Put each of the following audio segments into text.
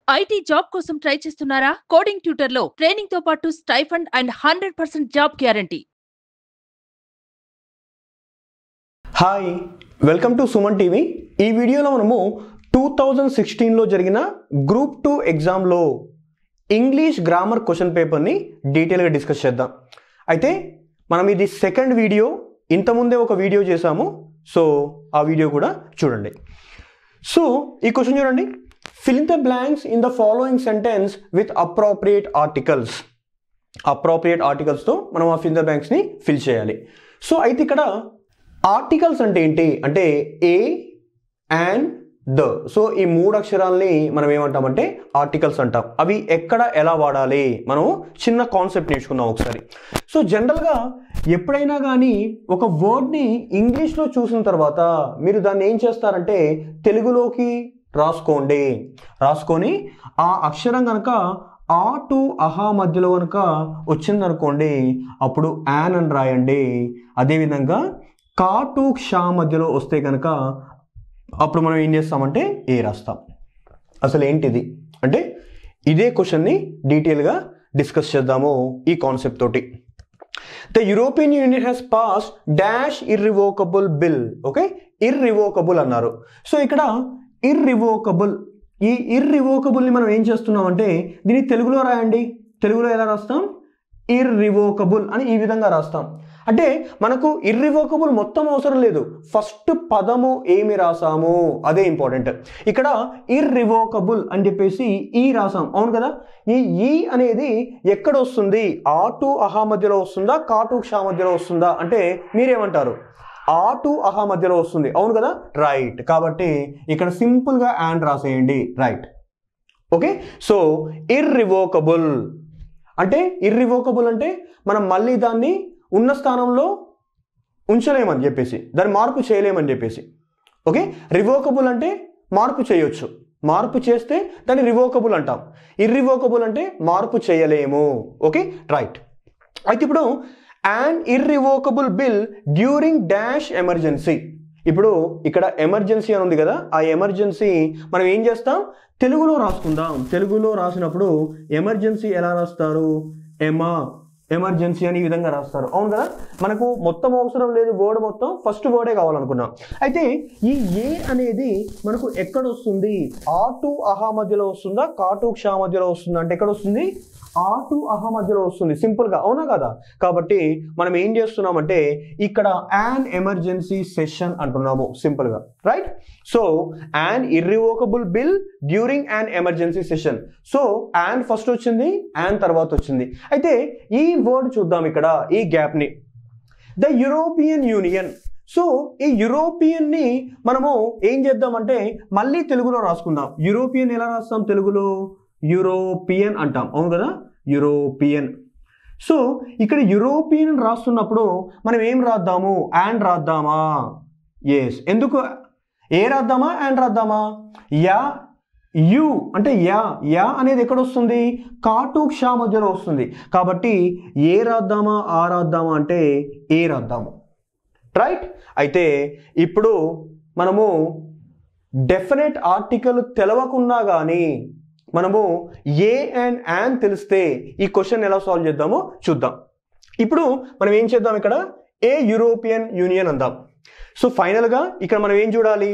IT job కోసం try చేస్తున్నారా coding tutor లో ట్రైనింగ్ తో పాటు stipend and hundred percent job guarantee hi welcome to Suman TV ఈ వీడియోలో మనము టూ థౌజండ్ సిక్స్టీన్లో జరిగిన గ్రూప్ టూ ఎగ్జామ్లో ఇంగ్లీష్ గ్రామర్ క్వశ్చన్ పేపర్ని డీటెయిల్గా డిస్కస్ చేద్దాం అయితే మనం ఇది సెకండ్ వీడియో ఇంతకుముందే ఒక వీడియో చేశాము సో ఆ వీడియో కూడా చూడండి సో ఈ క్వశ్చన్ చూడండి fill the blanks in the following sentence with appropriate articles appropriate ఆర్టికల్స్తో మనం ఆ ఫిల్ ద బ్లాంక్స్ని ఫిల్ చేయాలి సో అయితే ఇక్కడ ఆర్టికల్స్ అంటే ఏంటి అంటే ఏ అండ్ ద సో ఈ మూడు అక్షరాలని మనం ఏమంటామంటే ఆర్టికల్స్ అంటాం అవి ఎక్కడ ఎలా వాడాలి మనం చిన్న కాన్సెప్ట్ నేర్చుకుందాం ఒకసారి సో జనరల్గా ఎప్పుడైనా కానీ ఒక వర్డ్ని ఇంగ్లీష్లో చూసిన తర్వాత మీరు దాన్ని ఏం చేస్తారంటే తెలుగులోకి రాసుకోండి రాసుకొని ఆ అక్షరం కనుక ఆ టు అహా మధ్యలో కనుక వచ్చిందనుకోండి అప్పుడు యాన్ అని రాయండి అదేవిధంగా కా టు క్షా మధ్యలో వస్తే కనుక అప్పుడు మనం ఏం చేస్తామంటే ఏ రాస్తాం అసలు ఏంటిది అంటే ఇదే క్వశ్చన్ని డీటెయిల్గా డిస్కస్ చేద్దాము ఈ కాన్సెప్ట్ తోటి the European Union has pass dash irrevocable bill okay irrevocable అన్నారు సో ఇక్కడ ఇర్రివోకబుల్ ఈ ఇర్రివోకబుల్ని మనం ఏం చేస్తున్నాం అంటే దీన్ని తెలుగులో రాయండి తెలుగులో ఎలా రాస్తాం ఇర్రివోకబుల్ అని ఈ విధంగా రాస్తాం అంటే మనకు ఇర్రివోకబుల్ మొత్తం అవసరం లేదు ఫస్ట్ పదము ఏమి రాసాము అదే ఇంపార్టెంట్ ఇక్కడ ఇర్రివోకబుల్ అని చెప్పేసి ఈ రాసాం అవును కదా ఈ ఈ అనేది ఎక్కడ వస్తుంది ఆ టు అహా మధ్యలో వస్తుందా కా టు క్షా మధ్యలో వస్తుందా అంటే మీరేమంటారు ఆ టు అహా మధ్యలో వస్తుంది అవును కదా రైట్ కాబట్టి ఇక్కడ సింపుల్గా అండ్ రాసేయండి రైట్ ఓకే సో ఇర్రివోకబుల్ అంటే ఇర్రివోకబుల్ అంటే మనం మళ్ళీ దాన్ని ఉన్న స్థానంలో ఉంచలేమని చెప్పేసి దాన్ని మార్పు చేయలేమని చెప్పేసి ఓకే రివోకబుల్ అంటే మార్పు చేయొచ్చు మార్పు చేస్తే దాన్ని రివోకబుల్ అంటాం ఇర్రివోకబుల్ అంటే మార్పు చేయలేము ఓకే రైట్ అయితే ఇప్పుడు and irrevocable bill during dash emergency ఇప్పుడు ఇక్కడ ఎమర్జెన్సీ అని ఉంది కదా ఆ ఎమర్జెన్సీ మనం ఏం చేస్తాం తెలుగులో రాసుకుందాం తెలుగులో రాసినప్పుడు ఎమర్జెన్సీ ఎలా రాస్తారు ఎమా ఎమర్జెన్సీ అని ఈ విధంగా రాస్తారు అవును కదా మనకు మొత్తం అవసరం లేదు వర్డ్ మొత్తం ఫస్ట్ వర్డే కావాలనుకున్నాం అయితే ఈ ఏ అనేది మనకు ఎక్కడ వస్తుంది ఆ టు అహా మధ్యలో వస్తుందా కా టు క్షా మధ్యలో వస్తుందా అంటే ఎక్కడ వస్తుంది ఆ టు అహా మధ్యలో వస్తుంది సింపుల్గా అవునా కదా కాబట్టి మనం ఏం చేస్తున్నామంటే ఇక్కడ యాన్ ఎమర్జెన్సీ సెషన్ అంటున్నాము సింపుల్గా right so an irrevocable bill during an emergency session so an first వచ్చింది యాన్ తర్వాత వచ్చింది అయితే ఈ వర్డ్ చూద్దాం ఇక్కడ ఈ గ్యాప్ని ద యూరోపియన్ యూనియన్ సో ఈ యూరోపియన్ని మనము ఏం చేద్దామంటే మళ్ళీ తెలుగులో రాసుకుందాం యూరోపియన్ ఎలా రాస్తాం తెలుగులో యూరోపియన్ అంటాం అవును కదా యూరోపియన్ సో ఇక్కడ యూరోపియన్ రాస్తున్నప్పుడు మనం ఏం రాద్దాము అండ్ రాద్దామా ఎస్ ఎందుకు ఏ రాద్దామా అండ్ రాద్దామా యా యు అంటే యా యా అనేది ఎక్కడ వస్తుంది కాటు క్షా మధ్యలో వస్తుంది కాబట్టి ఏ రాద్దామా ఆ రాద్దామా అంటే ఏ రాద్దాము రైట్ అయితే ఇప్పుడు మనము డెఫినెట్ ఆర్టికల్ తెలవకున్నా కానీ మనము ఏ అండ్ యాన్ తెలిస్తే ఈ క్వశ్చన్ ఎలా సాల్వ్ చేద్దామో చూద్దాం ఇప్పుడు మనం ఏం చేద్దాం ఇక్కడ ఏ యూరోపియన్ యూనియన్ అందాం సో ఫైనల్గా ఇక్కడ మనం ఏం చూడాలి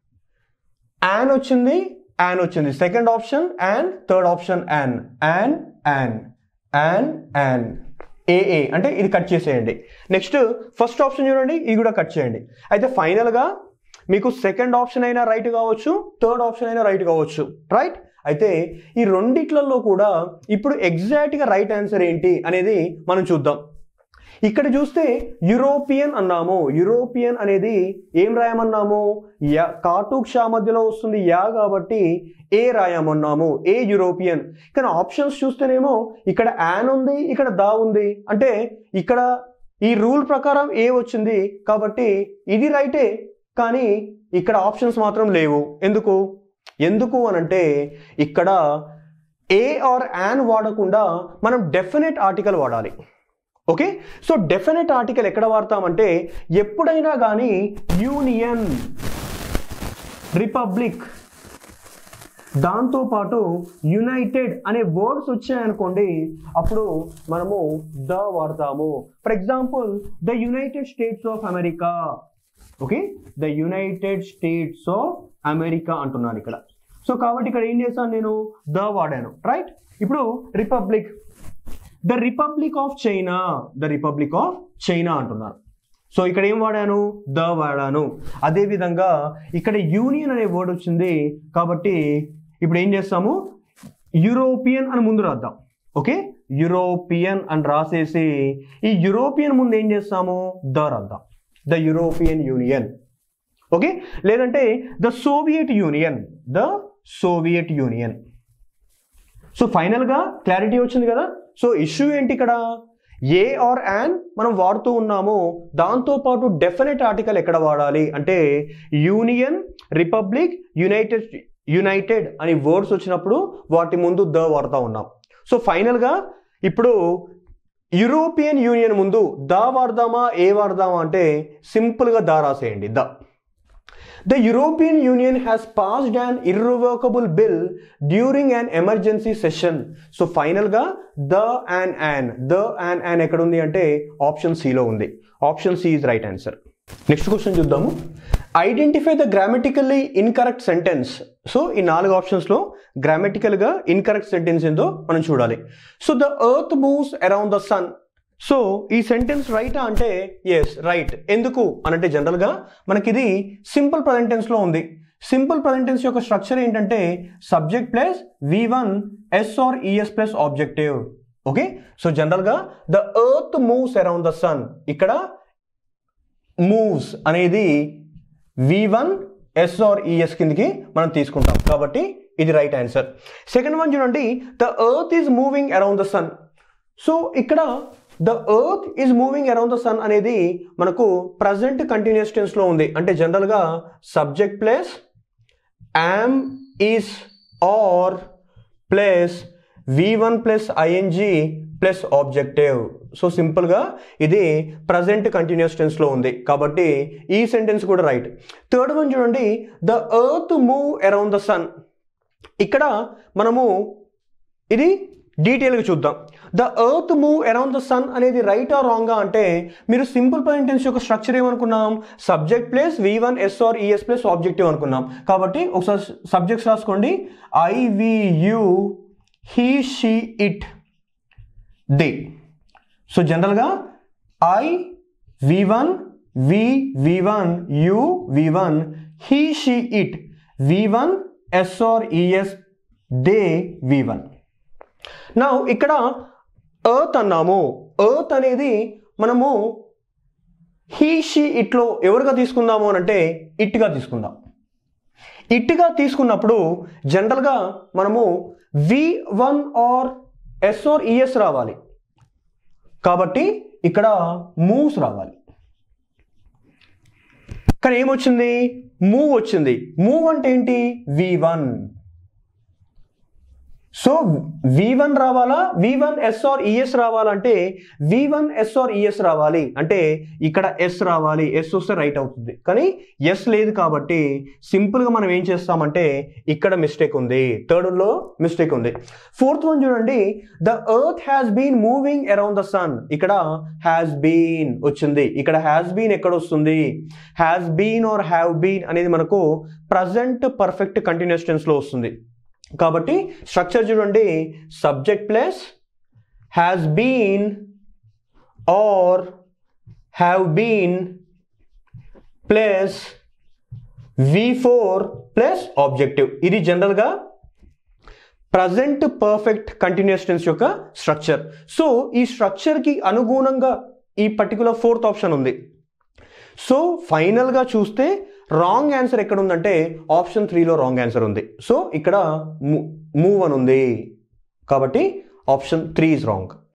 యాన్ వచ్చింది యాన్ వచ్చింది second option and third option an an an an an a a అంటే ఇది కట్ చేసేయండి నెక్స్ట్ ఫస్ట్ ఆప్షన్ చూడండి ఇది కూడా కట్ చేయండి అయితే ఫైనల్గా మీకు సెకండ్ ఆప్షన్ అయినా రైట్ కావచ్చు థర్డ్ ఆప్షన్ అయినా రైట్ కావచ్చు రైట్ అయితే ఈ రెండిట్లలో కూడా ఇప్పుడు ఎగ్జాక్ట్గా రైట్ ఆన్సర్ ఏంటి అనేది మనం చూద్దాం ఇక్కడ చూస్తే యూరోపియన్ అన్నాము యూరోపియన్ అనేది ఏం రాయమన్నాము యా కాటు క్షా మధ్యలో వస్తుంది యా కాబట్టి ఏ రాయమన్నాము ఏ యూరోపియన్ కానీ ఆప్షన్స్ చూస్తేనేమో ఇక్కడ యాన్ ఉంది ఇక్కడ దా ఉంది అంటే ఇక్కడ ఈ రూల్ ప్రకారం ఏ వచ్చింది కాబట్టి ఇది రైటే కానీ ఇక్కడ ఆప్షన్స్ మాత్రం లేవు ఎందుకు ఎందుకు అనంటే ఇక్కడ ఏ ఆర్ యాన్ వాడకుండా మనం డెఫినెట్ ఆర్టికల్ వాడాలి ఓకే సో డెఫినెట్ ఆర్టికల్ ఎక్కడ వాడతామంటే ఎప్పుడైనా కానీ యూనియన్ రిపబ్లిక్ దాంతో పాటు యునైటెడ్ అనే వర్డ్స్ వచ్చాయనుకోండి అప్పుడు మనము ద వాడతాము for example the United States of America okay the United States of America అంటున్నాను ఇక్కడ సో కాబట్టి ఇక్కడ ఏం చేశాను నేను ద వాడాను రైట్ ఇప్పుడు Republic the Republic of China the Republic of China అంటున్నారు సో ఇక్కడ ఏం వాడాను ద వాడాను అదే విధంగా ఇక్కడ యూనియన్ అనే వర్డ్ వచ్చింది కాబట్టి ఇప్పుడు ఏం చేస్తాము యూరోపియన్ అని ముందు రాద్దాం ఓకే యూరోపియన్ అని రాసేసి ఈ యూరోపియన్ ముందు ఏం చేస్తాము ద రాద్దాం ద యూరోపియన్ యూనియన్ ఓకే లేదంటే the Soviet Union the Soviet Union so ఫైనల్గా క్లారిటీ వచ్చింది కదా సో ఇష్యూ ఏంటి ఇక్కడ ఏ ఆర్ యాన్ మనం వాడుతూ ఉన్నాము దాంతో పాటు డెఫినెట్ ఆర్టికల్ ఎక్కడ వాడాలి అంటే యూనియన్ రిపబ్లిక్ యునైటెడ్ యునైటెడ్ అని వర్డ్స్ వచ్చినప్పుడు వాటి ముందు ద వాడుతూ ఉన్నాం సో ఫైనల్గా ఇప్పుడు యూరోపియన్ యూనియన్ ముందు ద వాడదామా ఏ వాడదామా అంటే సింపుల్గా దా రాసేయండి the The European Union has passed an irrevocable bill during an emergency session. So ఫైనల్గా the and an the and an ఎక్కడ ఉంది అంటే ఆప్షన్ సిలో ఉంది option C is right answer next question చూద్దాము identify the grammatically incorrect sentence సో ఈ నాలుగు ఆప్షన్స్లో గ్రామటికల్గా ఇన్కరెక్ట్ సెంటెన్స్ ఏందో మనం చూడాలి so the earth moves around the sun so ఈ సెంటెన్స్ రైటా అంటే ఎస్ రైట్ ఎందుకు అనంటే జనరల్గా మనకి ఇది సింపుల్ ప్రజెంటెన్స్లో ఉంది సింపుల్ ప్రజెంటెన్స్ యొక్క స్ట్రక్చర్ ఏంటంటే subject plus V one S or ES plus objective okay so జనరల్గా the earth moves around the sun ఇక్కడ మూవ్స్ అనేది V one S or ES కిందకి మనం తీసుకుంటాం కాబట్టి ఇది రైట్ ఆన్సర్ సెకండ్ వన్ చూడండి the earth is moving around the sun so ఇక్కడ the earth is moving around the sun అనేది మనకు ప్రజెంట్ కంటిన్యూస్ టెన్స్లో ఉంది అంటే జనరల్గా subject plus am is are plus V one plus ING plus objective so సింపుల్గా ఇది ప్రజెంట్ కంటిన్యూస్ టెన్స్లో ఉంది కాబట్టి ఈ సెంటెన్స్ కూడా రైట్ థర్డ్ వన్ చూడండి the earth move around the sun ఇక్కడ మనము ఇది డీటెయిల్గా చూద్దాం the earth move around the sun అనేది రైట్ ఆర్ రాంగా అంటే మీరు సింపుల్ సెంటెన్స్ యొక్క స్ట్రక్చర్ ఏమనుకున్నాం subject plus V one S or ES plus objective అనుకున్నాం కాబట్టి ఒకసారి సబ్జెక్ట్స్ రాసుకోండి I we you he she it they so జనరల్గా I V one V V one you V one he she it V one S or ES they V one నా ఇక్కడ earth అన్నాము earth అనేది మనము he she ఇట్లో ఎవరుగా తీసుకుందాము అని అంటే ఇట్గా తీసుకుందాం ఇట్గా తీసుకున్నప్పుడు జనరల్గా మనము V one or S or ES రావాలి కాబట్టి ఇక్కడ మూవ్స్ రావాలి కానీ ఏమొచ్చింది మూవ్ వచ్చింది మూవ్ అంటే ఏంటి V one so V one రావాలా వి వన్ ఎస్ఆర్ ఈఎస్ రావాలంటే వి వన్ ఎస్ఆర్ ఈఎస్ రావాలి అంటే ఇక్కడ ఎస్ రావాలి ఎస్ వస్తే రైట్ అవుతుంది కానీ ఎస్ లేదు కాబట్టి సింపుల్గా మనం ఏం చేస్తామంటే ఇక్కడ మిస్టేక్ ఉంది థర్డ్లో మిస్టేక్ ఉంది ఫోర్త్ వన్ చూడండి the earth has been moving around the sun ఇక్కడ హ్యాస్ బీన్ వచ్చింది ఇక్కడ హ్యాస్ బీన్ ఎక్కడ వస్తుంది has been or have been అనేది మనకు ప్రజెంట్ పర్ఫెక్ట్ కంటిన్యూస్ టెన్స్లో వస్తుంది కాబట్టి స్ట్రక్చర్ చూడండి subject plus has been or have been plus V four plus objective ఇది జనరల్గా ప్రజెంట్ పర్ఫెక్ట్ కంటిన్యూస్ టెన్స్ యొక్క స్ట్రక్చర్ సో ఈ స్ట్రక్చర్కి అనుగుణంగా ఈ పర్టికులర్ ఫోర్త్ ఆప్షన్ ఉంది సో ఫైనల్గా చూస్తే రాంగ్ ఆన్సర్ ఎక్కడ ఉందంటే ఆప్షన్ త్రీలో రాంగ్ ఆన్సర్ ఉంది సో ఇక్కడ మూవ్ అని ఉంది కాబట్టి ఆప్షన్ త్రీ ఇస్ రాంగ్